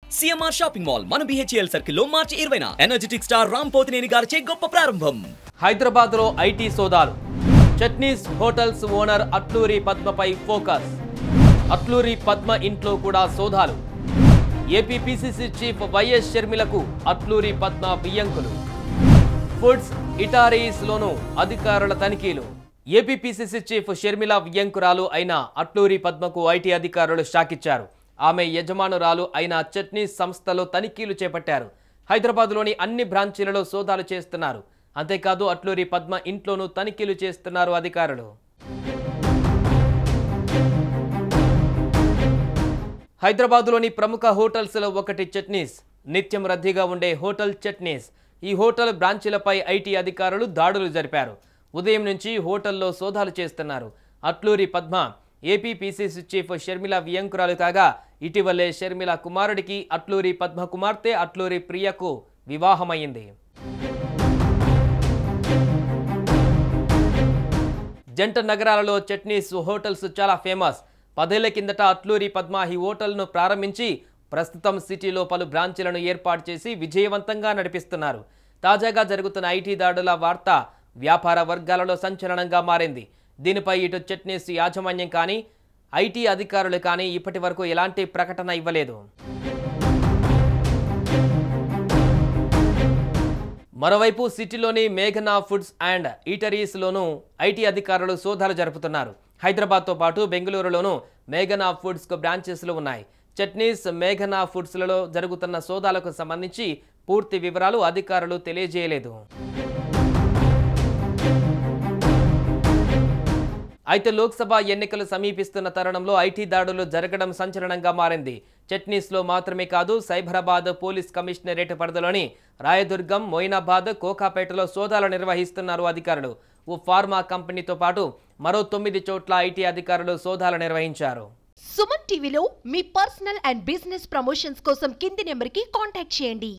CMR shopping mall మన BHEL circle లో మార్చి ఇరవైన ఎనర్జెటిక్ స్టార్ రామ్ పోతినేని గారిచే గొప్ప ప్రారంభం హైదరాబాద్లో ఐటీ సోదాలు చట్నీస్ హోటల్స్ ఓనర్ అట్లూరి పద్మపై ఫోకస్ అట్లూరి పద్మ ఇంట్లో కూడా సోదాలు ఏపీ పిసిసి చీఫ్ వైఎస్ షర్మిలకు అట్లూరి పద్మ బియ్యంకులు ఫుడ్స్ ఇటారీస్ లోను అధికారుల తనిఖీలు ఏపీ పిసిసి చీఫ్ షర్మిల వియ్యంకురాలు అయిన అట్లూరి పద్మకు ఐటీ అధికారులు షాకిచ్చారు ఆమె యజమానురాలు అయిన చట్నీ సంస్థలో తనిఖీలు చేపట్టారు హైదరాబాద్లోని అన్ని బ్రాంచీలలో సోదాలు చేస్తున్నారు అంతేకాదు అట్లూరి పద్మ ఇంట్లోనూ తనిఖీలు చేస్తున్నారు అధికారులు హైదరాబాద్లోని ప్రముఖ హోటల్స్లో ఒకటి చట్నీస్ నిత్యం రద్దీగా ఉండే హోటల్ చట్నీస్ ఈ హోటల్ బ్రాంచీలపై ఐటీ అధికారులు దాడులు జరిపారు ఉదయం నుంచి హోటల్లో సోదాలు చేస్తున్నారు Atluri Padma AP PCC chief Sharmila వియంకురాలు కాగా ఇటీవలే షర్మిల కుమారుడికి అట్లూరి పద్మ కుమార్తె అట్లూరి ప్రియకు వివాహమైంది జంట నగరాలలో చట్నీస్ హోటల్స్ చాలా ఫేమస్ పదేళ్ల కిందట అట్లూరి పద్మ ఈ హోటల్ను ప్రారంభించి ప్రస్తుతం సిటీలో పలు బ్రాంచీలను ఏర్పాటు చేసి విజయవంతంగా నడిపిస్తున్నారు తాజాగా జరుగుతున్న ఐటీ దాడుల వార్త వ్యాపార వర్గాలలో సంచలనంగా మారింది దీనిపై ఇటు చట్నీస్ యాజమాన్యం కానీ ఐటీ అధికారులు కానీ ఇప్పటి వరకు ఎలాంటి ప్రకటన ఇవ్వలేదు మరోవైపు సిటీలోని మేఘనా ఫుడ్స్ అండ్ ఈటరీస్లోనూ ఐటీ అధికారులు సోదాలు జరుపుతున్నారు హైదరాబాద్తో పాటు బెంగళూరులోనూ మేఘనా ఫుడ్స్కు బ్రాంచెస్లు ఉన్నాయి చట్నీస్ మేఘనా ఫుడ్స్లలో జరుగుతున్న సోదాలకు సంబంధించి పూర్తి వివరాలు అధికారులు తెలియజేయలేదు అయితే లోక్సభ ఎన్నికలు సమీపిస్తున్న తరుణంలో ఐటీ దాడులు జరగడం సంచలనంగా మారింది చట్నీస్లో మాత్రమే కాదు సైబరాబాద్ పోలీస్ కమిషనరేట్ పరిధిలోని రాయదుర్గం మొయినాబాద్ కోకాపేటలో సోదాలు నిర్వహిస్తున్నారు అధికారులు ఓ ఫార్మా కంపెనీతో పాటు మరో తొమ్మిది చోట్ల ఐటీ అధికారులు సోదాలు నిర్వహించారు సుమన్ టీవీలో మీ పర్సనల్ అండ్ బిజినెస్ ప్రమోషన్స్ కోసం కింది నెంబర్కి కాంటాక్ట్ చేయండి